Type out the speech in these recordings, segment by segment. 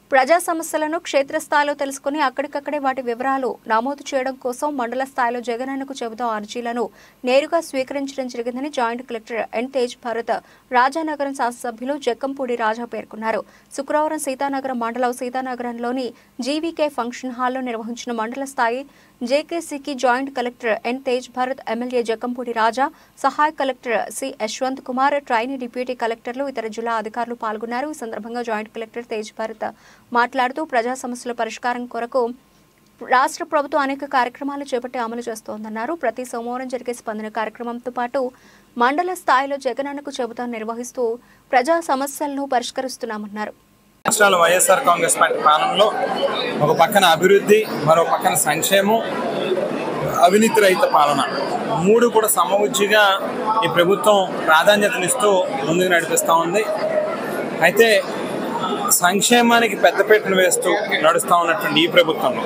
ప్రజా సమస్యలను క్షేత్రస్థాయిలో తెలుసుకుని అక్కడికక్కడే వాటి వివరాలు నమోదు చేయడం కోసం మండల స్థాయిలో జగనన్నకు చెబుతాం అర్జీలను నేరుగా స్వీకరించడం జరిగిందని joint collector N Tej Bharat Rajanagaram శాసనసభ్యులు జక్కంపూడి రాజా పేర్కొన్నారు శుక్రవారం సీతానగరం మండలం సీతానగరంలోని జీవీకే ఫంక్షన్ హాల్లో నిర్వహించిన మండల స్థాయి జేకేసీకి joint collector N Tej Bharat MLA Jakkampudi Raja సహాయ collector C Yashwant Kumar trainee deputy కలెక్టర్లు ఇతర జిల్లా అధికారులు పాల్గొన్నారు ఈ సందర్భంగా జాయింట్ కలెక్టర్ తేజ్ భారత్ మాట్లాడుతూ ప్రజా సమస్యల పరిష్కారం కొరకు రాష్ట్ర ప్రభుత్వం అనేక కార్యక్రమాలు చేపట్టి అమలు చేస్తోందన్నారు ప్రతి సోమవారం జరిగే స్పందన కార్యక్రమంతో పాటు మండల స్థాయిలో జగనన్నకు చెబుతాం నిర్వహిస్తూ ప్రజా సమస్యలను పరిష్కరిస్తున్నామన్నారు రాష్ట్రాల వైఎస్ఆర్ కాంగ్రెస్ పార్టీ పాలనలో ఒక పక్కన అభివృద్ధి మరో పక్కన సంక్షేమం అవినీతి రహిత పాలన మూడు కూడా సమవుజ్జిగా ఈ ప్రభుత్వం ప్రాధాన్యతనిస్తూ ముందుకు నడిపిస్తూ ఉంది అయితే సంక్షేమానికి పెద్దపీటను వేస్తూ నడుస్తూ ఉన్నటువంటి ఈ ప్రభుత్వంలో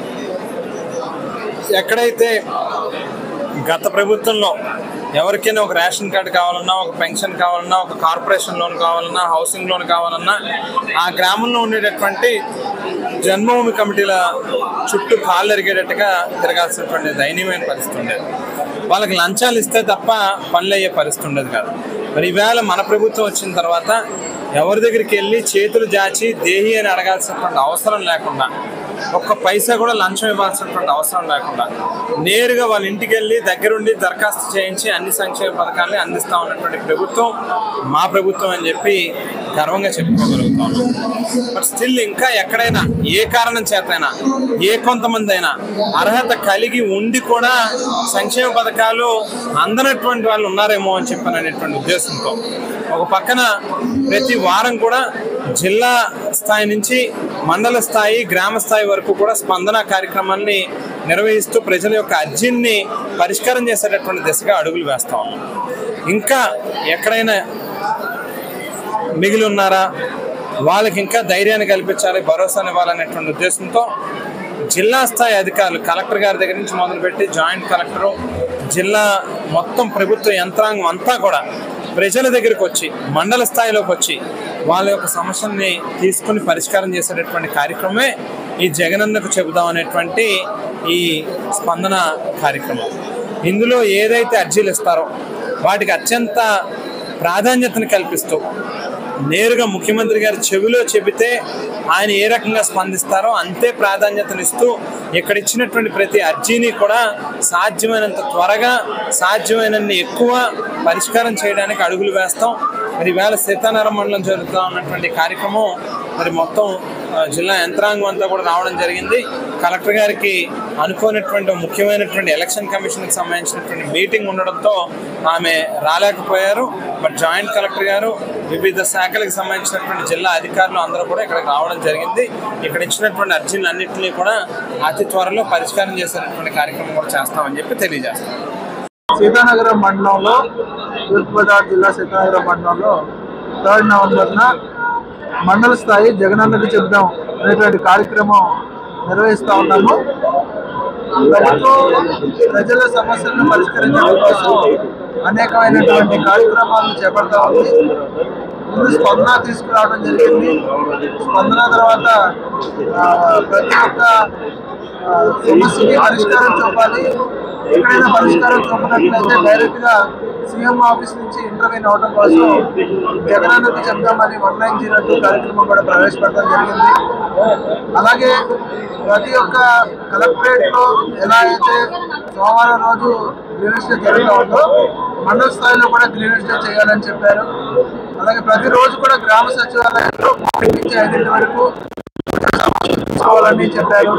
ఎక్కడైతే గత ప్రభుత్వంలో ఎవరికైనా ఒక రేషన్ కార్డు కావాలన్నా ఒక పెన్షన్ కావాలన్నా ఒక కార్పొరేషన్ లోన్ కావాలన్నా హౌసింగ్ లోన్ కావాలన్నా ఆ గ్రామంలో ఉండేటటువంటి జన్మభూమి కమిటీల చుట్టూ కాళ్ళు ఎరిగేటట్టుగా తిరగాల్సినటువంటి దయనీయమైన పరిస్థితి ఉండేది వాళ్ళకి లంచాలు ఇస్తే తప్ప పనులు అయ్యే పరిస్థితి ఉండేది కాదు మరి ఈవేళ మన ప్రభుత్వం వచ్చిన తర్వాత ఎవరి దగ్గరికి వెళ్ళి చేతులు జాచి దేహి అని అడగాల్సినటువంటి అవసరం లేకుండా ఒక్క పైసా కూడా లంచం ఇవ్వాల్సినటువంటి అవసరం లేకుండా నేరుగా వాళ్ళ ఇంటికి వెళ్ళి దగ్గరుండి దరఖాస్తు చేయించి అన్ని సంక్షేమ పథకాలని అందిస్తా ఉన్నటువంటి ప్రభుత్వం మా ప్రభుత్వం అని చెప్పి గర్వంగా చెప్పుకోగలుగుతాం బట్ స్టిల్ ఇంకా ఎక్కడైనా ఏ కారణం చేతైనా ఏ కొంతమంది అయినా అర్హత కలిగి ఉండి కూడా సంక్షేమ పథకాలు అందనటువంటి వాళ్ళు ఉన్నారేమో అని చెప్పని అనేటువంటి ఉద్దేశంతో ఒక పక్కన ప్రతి వారం కూడా జిల్లా స్థాయి నుంచి మండల స్థాయి గ్రామ స్థాయి వరకు కూడా స్పందన కార్యక్రమాన్ని నిర్వహిస్తూ ప్రజల యొక్క అర్జీని పరిష్కారం చేసేటటువంటి దిశగా అడుగులు వేస్తా ఉన్నాం ఇంకా ఎక్కడైనా మిగిలి ఉన్నారా వాళ్ళకి ఇంకా ధైర్యాన్ని కల్పించాలి భరోసాని ఇవ్వాలనేటువంటి ఉద్దేశంతో జిల్లా స్థాయి అధికారులు కలెక్టర్ గారి దగ్గర నుంచి మొదలుపెట్టి జాయింట్ కలెక్టరు జిల్లా మొత్తం ప్రభుత్వ యంత్రాంగం అంతా కూడా ప్రజల దగ్గరికి వచ్చి మండల స్థాయిలోకి వచ్చి వాళ్ళ యొక్క సమస్యల్ని తీసుకుని పరిష్కారం చేసేటటువంటి కార్యక్రమమే ఈ జగనన్నకు చెబుదాం అనేటువంటి ఈ స్పందన కార్యక్రమం ఇందులో ఏదైతే అర్జీలు ఇస్తారో వాటికి అత్యంత ప్రాధాన్యతను కల్పిస్తూ నేరుగా ముఖ్యమంత్రి గారి చెవిలో చెబితే ఆయన ఏ రకంగా స్పందిస్తారో అంతే ప్రాధాన్యతనిస్తూ ఇక్కడ ఇచ్చినటువంటి ప్రతి అర్జీని కూడా సాధ్యమైనంత త్వరగా సాధ్యమైనన్ని ఎక్కువ పరిష్కారం చేయడానికి అడుగులు వేస్తాం మరి ఈవేళ సీతారాం మండలం జరుగుతూ ఉన్నటువంటి కార్యక్రమం మరి మొత్తం ఆ, జిల్లా యంత్రాంగం అంతా కూడా రావడం జరిగింది కలెక్టర్ గారికి అనుకోనటువంటి ఒక ముఖ్యమైనటువంటి ఎలక్షన్ కమిషన్కి సంబంధించినటువంటి మీటింగ్ ఉండడంతో ఆమె రాలేకపోయారు బట్ జాయింట్ కలెక్టర్ గారు వివిధ శాఖలకు సంబంధించినటువంటి జిల్లా అధికారులు అందరూ కూడా ఇక్కడికి రావడం జరిగింది ఇక్కడ ఇచ్చినటువంటి అర్జీలు అన్నింటినీ కూడా అతి త్వరలో పరిష్కారం చేసేటటువంటి కార్యక్రమం కూడా చేస్తామని చెప్పి తెలియజేస్తాం సీతానగరం మండలంలో తూర్పుగోదావరి జిల్లా సీతానగరం మండలంలో థర్డ్ నవంబర్న మండల స్థాయి జగనన్నకు చెప్దాం అనేటువంటి కార్యక్రమం నిర్వహిస్తూ ఉన్నాము ప్రభుత్వం ప్రజల సమస్యలను పరిష్కరించడం కోసం అనేకమైనటువంటి కార్యక్రమాలను చేపడతా ఉంది ముందు స్పందన తీసుకురావడం జరిగింది స్పందన తర్వాత ఆ, ప్రతి ఒక్క ఆ, సమస్యకి పరిష్కారం చూపాలి ఎక్కడైనా పరిష్కారం చూపనట్లయితే డైరెక్ట్ గా సీఎం ఆఫీస్ నుంచి ఇంటర్వ్యూ అవడం కోసం జగనన్నకు చెప్దామని వన్ నైన్ జీరో టూ కార్యక్రమం కూడా ప్రవేశపెట్టడం జరిగింది అలాగే ప్రతి ఒక్క కలెక్టరేట్ లో ఎలా అయితే సోమవారం రోజు గ్రీనెస్ డే జరుగుతూ ఉందో మండల స్థాయిలో కూడా గ్రీనెస్ డే చేయాలని చెప్పారు అలాగే ప్రతిరోజు కూడా గ్రామ సచివాలయంలో మార్నింగ్ నుంచి ఐదింటి వరకు తీసుకోవాలని చెప్పారు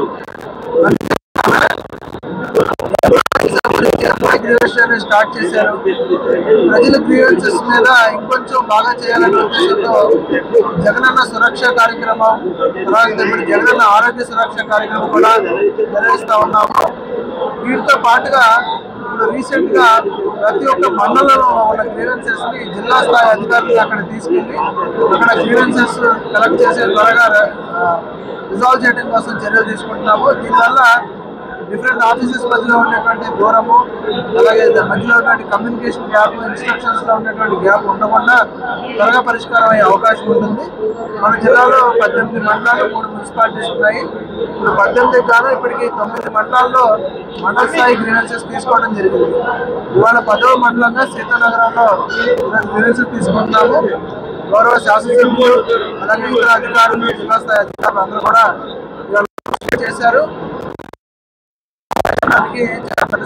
గ్రీవెన్షన్ స్టార్ట్ చేశారు ప్రజల గ్రీవెన్సెస్ మీద ఇంకొంచెం బాగా చేయాలనే ఉద్దేశంతో జగనన్న సురక్ష కార్యక్రమం తర్వాత ఇప్పుడు జగనన్న ఆరోగ్య సురక్ష కార్యక్రమం కూడా నిర్వహిస్తా ఉన్నాము వీటితో పాటుగా ఇప్పుడు రీసెంట్ గా ప్రతి ఒక్క మండలంలో ఉన్న గ్రీవెన్సెస్ ని జిల్లా స్థాయి అధికారులు అక్కడ తీసుకెళ్లి అక్కడ గ్రీవెన్సెస్ కలెక్ట్ చేసి త్వరగా రిజాల్వ్ చేయడం కోసం చర్యలు తీసుకుంటున్నాము దీనివల్ల డిఫరెంట్ ఆఫీసెస్ మధ్యలో ఉన్నటువంటి దూరము అలాగే దాని మధ్యలో ఉన్నటువంటి కమ్యూనికేషన్ గ్యాప్ ఇన్స్ట్రక్షన్స్ లో ఉన్నటువంటి గ్యాప్ ఉండకుండా త్వరగా పరిష్కారం అయ్యే అవకాశం ఉంటుంది మన జిల్లాలో పద్దెనిమిది మండలాలు మూడు మున్సిపాలిటీస్ ఉన్నాయి ఇప్పుడు పద్దెనిమిది గాను ఇప్పటికి తొమ్మిది మండలాల్లో మండల స్థాయి గ్రీవెన్సెస్ తీసుకోవడం జరిగింది ఇవాళ పదవ మండలంగా సీతానగరంలో గ్రీవెన్సెస్ తీసుకుంటున్నాము గౌరవ శాసనసభ్యులు అలాగే ఇతర అధికారులు జిల్లా స్థాయి అధికారులు అందరూ కూడా ఇవాళ చేశారు దానికి చాలా